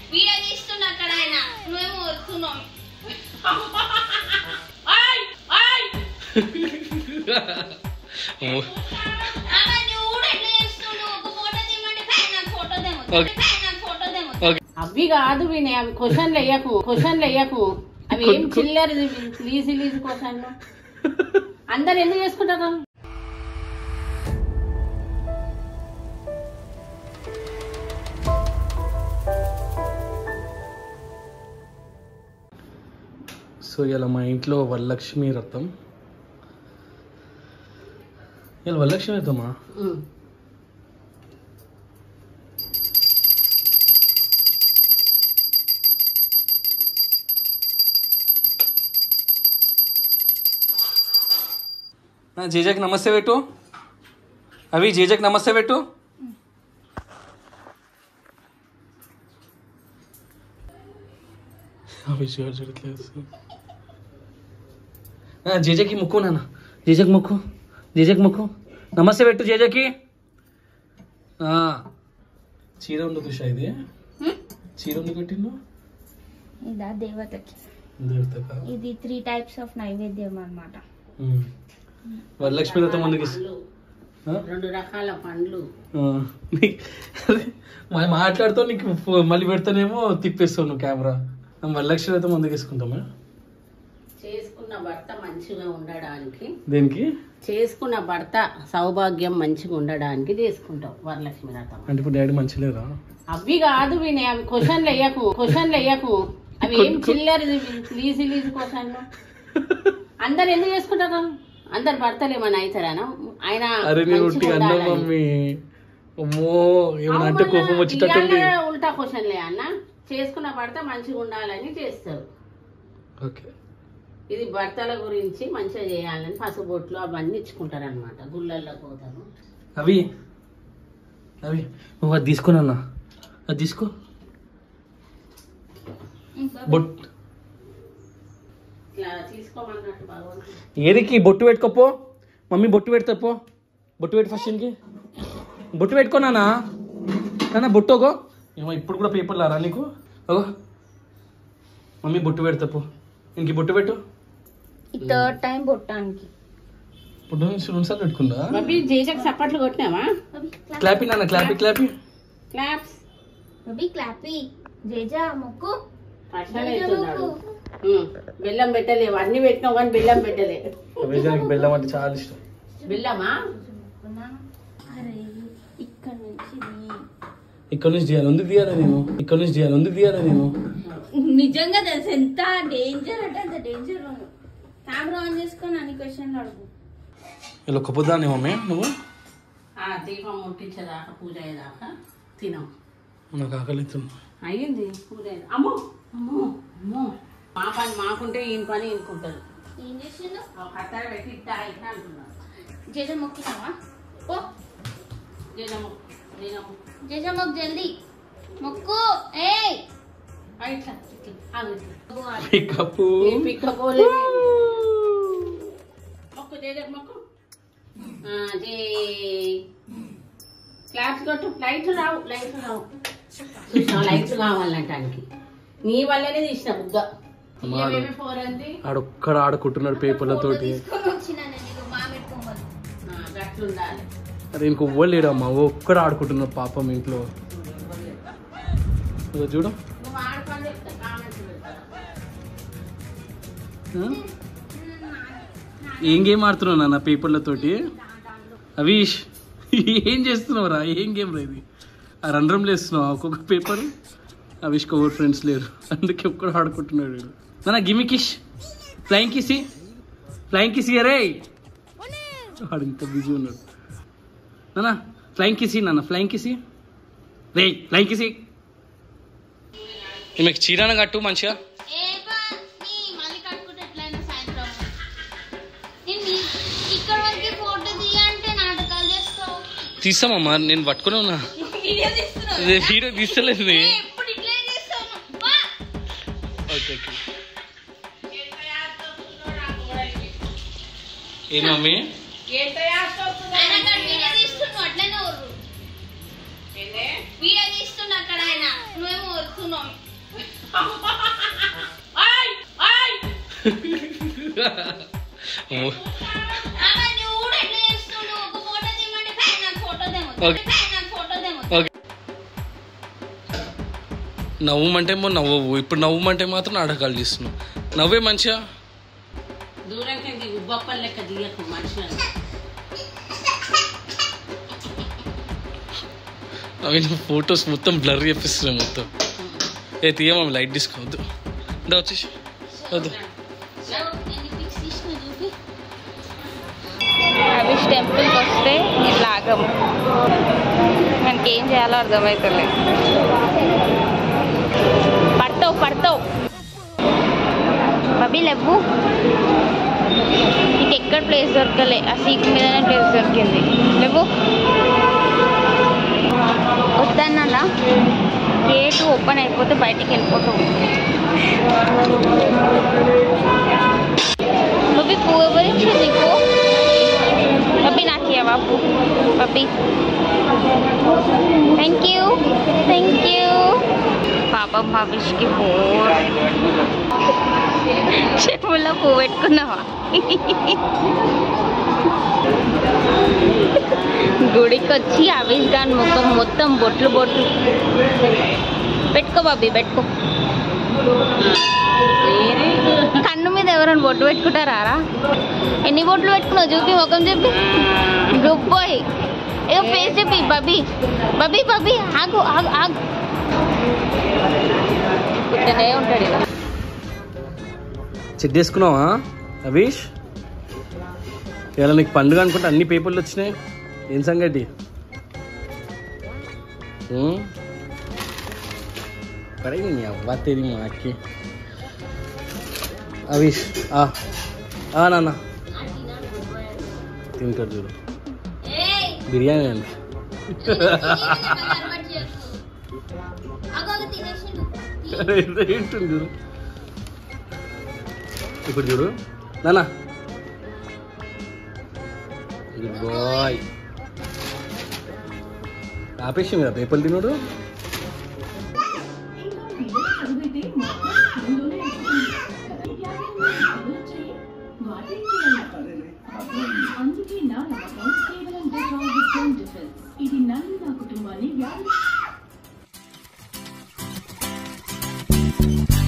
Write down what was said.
Video తీస్తున్నా అక్కడ ఆయన నువ్వేమో వస్తున్నావు అలా నువ్వు కూడా ఎట్లా చేస్తున్నావు ఒక ఫోటో తీయమంటే "ఫే, నాకు ఫోటో దేమో ఓకే. ఫే, నాకు ఫోటో దేమో ఓకే అవి కాదు విని అవి క్వశ్చన్లు వేయకు క్వశ్చన్లు వేయకు అవి ఏం చిల్లర ప్లీజ్ లీజ్ క్వశ్చన్లు అందరు ఎందుకు చేసుకుంటారు సో ఇలా మా ఇంట్లో వరలక్ష్మి రథం ఇలా వరలక్ష్మి రథమా ఉమ్. జేజకి నమస్తే పెట్టు అవి జేజకి నమస్తే పెట్టు అవి చూడు చూడట్లేదు జేజకి ముక్కు నాన్న జేజకి ముక్కు జేజకి ముక్కు నమస్తే పెట్టు జేజకి ఆ. చీర ఉంది కుష ఇది చీర ఉంది కట్టిండు ఇదా దేవతకి దేవతక ఇది త్రీ టైప్స్ ఆఫ్ నైవేద్యం అన్నమాట ఉమ్. వరలక్ష్మి రథం ముందుకు ఇస్తా ఆ? రెండు రకాల పండ్లు ఆ, నీ- అదే, మా- మాట్లాడుతూ నీకు ఫో- మళ్ళీ పెడతానేమో తిప్పేస్తావు నువ్వు కెమెరా వరలక్ష్మి అయితే ముందుకు వేసుకుంటామా చేసుకున్న భర్త మంచిగా ఉండడానికి దేనికి చేసుకున్న భర్త సౌభాగ్యం మంచిగా ఉండడానికి చేసుకుంటాం వరలక్ష్మి వ్రతం అంటే ఇప్పుడు డాడీ మంచిలేరా అవి కాదు విని అవి క్వశ్చన్లు వేయకు క్వశ్చన్లు వేయకు అవి ఏం చిల్లర ప్లీజ్ లీజ్ క్వశ్చన్లు అందరు ఎందుకు చేసుకుంటారు అందరు భర్తలు ఏమైనా అవుతారానా ఆయన అరే నేను మంచిగా ఉట్టి అన్నా ఉండాలని. మమ్మీ అమ్మో ఏమన్నా అంటే కోపం వచ్చేటట్టుంది ఇవాళ ఉల్టా క్వశ్చన్లే అన్న చేసుకున్న భర్త మంచిగా ఉండాలని చేస్తారు ఓకే ఇది భర్తల గురించి మంచిగా చేయాలని పసుబొట్లు అవన్నీ ఇచ్చుకుంటారు అనమాట గుళ్ళల్లో పోతారు అవి అవి నువ్వు అది తీసుకోనన్నా అది తీసుకో బొట్ ఇట్లా తీసుకోమన్నట్టు భగవంతుడు ఏదికి బొట్టు పెట్టుకోపో మమ్మీ బొట్టు పెడతా పో బొట్టు పెట్టు ఫస్ట్ ఇంకి బొట్టు పెట్టుకోనానా నాన్న బొట్టుగో ఏమో ఇప్పుడు కూడా పేపర్ లారా నీకు ఓ మమ్మీ బొట్టు పెడతా పో ఇంక బొట్టు పెట్టు ఈ థర్డ్ టైం బొట్టానికి బొట్టు నుంచి రెండు సార్లు పెట్టుకుందా బాబీ జేజకు సప్పట్లు కొట్టినావా క్లాపి నాన్న క్లాపి క్లాపి క్లాప్స్ బబీ క్లాపీ జేజా మొక్కు పర్సనల్ అవుతున్నాడు ఉమ్, బెల్లం పెట్టలేవు అన్ని పెట్టినావు కానీ బెల్లం పెట్టలే వేజానికి బెల్లం అంటే చాలా ఇష్టం బెల్లమా అరే ఇక్కడ నుంచి ఇక్కడ నుంచి తీయాలి ఎందుకు తీయాలి నేను ఇక్కడ నుంచి తీయాలి ఎందుకు తీయాలి నేను నిజంగా తెలుసు ఎంత డేంజర్ అంటే అంత డేంజర్ కెమెరా ఆన్ చేసుకొని అన్ని క్వశ్చన్లు అడుగు ఇలా ఒక్క పొద్దానే మమ్మీ నువ్వు ఆ దీపం ముట్టించేదాకా పూజ అయ్యేదాకా తినాం నాకు ఆకలి అవుతుంది. అయ్యింది పూజ అయ్యేది. అమ్మో అమ్మో అమ్మో మా పని మాకుంటే ఈయన పని ఈయనకుంటుంది ఏం చేసిండు ఒక కత్తెర పెట్టి ఇట్టా ఇట్టా అంటున్నారు జేజ మొక్కినావా ఓ జనము జనము జేజ మొక్కు జల్దీ మొక్కు ఏయ్ ఆ, ఇట్లా ఇట్లా ఆగు ఇట్లా పికప్పు ఏం పిక్కపోలేదు మొక్కు జయ మొక్కు ఆ, జై క్లాప్స్ కొట్టు లైట్లు రావు లైట్లు రావు చూసినా లైట్లు కావాలంటానికి నీ వల్లనే తీసిన బుగ్గ అమ్మా, ఏమేమి ఫోర్ అంది ఆడొక్కడ ఆడుకుంటున్నాడు పేపర్లతోటి తీసుకొని వచ్చిన నేను మామిడి కొమ్మలు ఆ, గట్లుండాలి అరే ఇంక ఇవ్వలేడమ్మా ఒక్కడ ఆడుకుంటున్నాడు పాపం ఇంట్లో ఇదిగో చూడు నువ్వు ఆడుకొని చెప్తా కామెంట్స్ పెడతాను ఆ? ఏం గేమ్ ఆడుతున్నావు నాన్న పేపర్లతోటి అవీష్ ఏం చేస్తున్నావురా ఏం గేమ్ రా ఇది ఆ రంధ్రం లేస్తున్నావు ఒక్కొక్క పేపర్ అవీష్కి ఎవరు ఫ్రెండ్స్ లేరు అందుకే ఒక్కడ ఆడుకుంటున్నాడు వీడు. నాన్న గిమి కిష్ ఫ్లైంగ్ కిసి ఫ్లైంగ్ కిసి అరే వాడు ఇంత బిజీ ఉన్నాడు నాన్న ఫ్లైంగ్ కిసి నాన్న ఫ్లైంగ్ కిసి రే ఫ్లైంగ్ కిసి ఈమెకి చీరాన కట్టు మంచిగా ఏ బా నీ మళ్ళీ కట్టుకుంటే ఎట్లయినా సాయంత్రం నేను నీ- ఇక్కడ వరకు ఫోటో తీయంటే నాటకాలు చేస్తావు తీస్తామమ్మా నేను పట్టుకుని ఉన్నా వీడియో తీస్తున్నావు ఇది వీడియో తీస్తలేదు ఏ, ఎప్పుడు ఇట్లే చేస్తావు బా ఓకే ఓకే ఏం మమ్మీ ఆయన అక్కడ వీడియో తీస్తున్నావు అట్లనే ఊరు వీడియో తీస్తుండే అక్కడ ఆయన నువ్వేమో వస్తున్నావు ఆమె నువ్వు కూడా ఎట్లా చేస్తుండు ఒక ఫోటో తీయమంటే "ఫైన్, నాకు ఫోటో దేమొద్దు." ఓకే. "ఫైన్, నాకు ఫోటో దేమొద్దు." ఓకే నవ్వమంటేమో నవ్వవు ఇప్పుడు నవ్వమంటే మాత్రం నాటకాలు చేస్తున్నావు నవ్వే మంచిగా దూరంకి ఉబ్బప్పలు లెక్క దిగకు మనుషులను నవ్విన ఫొటోస్ మొత్తం బ్లర్ చేపిస్తున్నాయి మొత్తం ఏ తీయమా లైట్ తీసుకోవద్దు అంటే వచ్చేసి వద్దు ఎన్ని pics తీసినావు చూపి. అభిష్ టెంపుల్కి వస్తే ఇట్లా ఆగము మనకి ఏం చేయాలో అర్థమవుతుంది పడతావు పడతావు బబీ లేవు నీకు ఎక్కడ ప్లేస్ దొరకలే ఆ సీట్ మీదనే ప్లేస్ దొరికింది లేవు వద్దన్నా గేట్ ఓపెన్ అయిపోతే బయటికి వెళ్ళిపోతావు బబ్బీ పువ్వు ఎవరు ఇచ్చింది నీకు బబ్బీ నాకు ఇవ్వవా పువ్వు బబ్బీ థ్యాంక్ యూ థ్యాంక్ యూ పాపం భవిష్కి బోర్ చెవుల్లో పువ్వు పెట్టుకున్నావా గుడికి వచ్చి అవిష్ గాన్ ముఖం మొత్తం బొట్లు బొట్లు పెట్టుకో బాబీ పెట్టుకో కన్ను మీద ఎవరైనా బొట్టు పెట్టుకుంటారా రా? ఎన్ని బొట్లు పెట్టుకున్నావు చూపి ముఖం చూపి గుడ్ బాయ్ ఏ ఫేస్ చెప్పి బబీ బబీ బబీ ఆగు ఆగు ఆగు ఇక్కడే ఉంటాడు ఇక. చెక్ చేసుకున్నావా అభీష్ ఇలా నీకు పండుగ అనుకుంటే అన్ని పేపర్లు వచ్చినాయి ఏం సంగతి ఉం? పడే నీ అవ్వ తేది మాకి అభీష్ ఆ ఆ నాన్న తింటాడు చూడు ఏయ్, బిర్యానీ అండి అలవాటు చేయకు. అగో, అగో, తినేసిండు. ఏంటుంది చూడు ఇప్పుడు చూడు నాన్న గుడ్ బాయ్ ఆపేసి కదా పేపర్లు తినడు అందుకే నా నమ్మకం కేవలం డెటాల్ విత్ హోమ్ డిఫెన్స్ ఇది నన్ను నా కుటుంబాన్ని వ్యాధి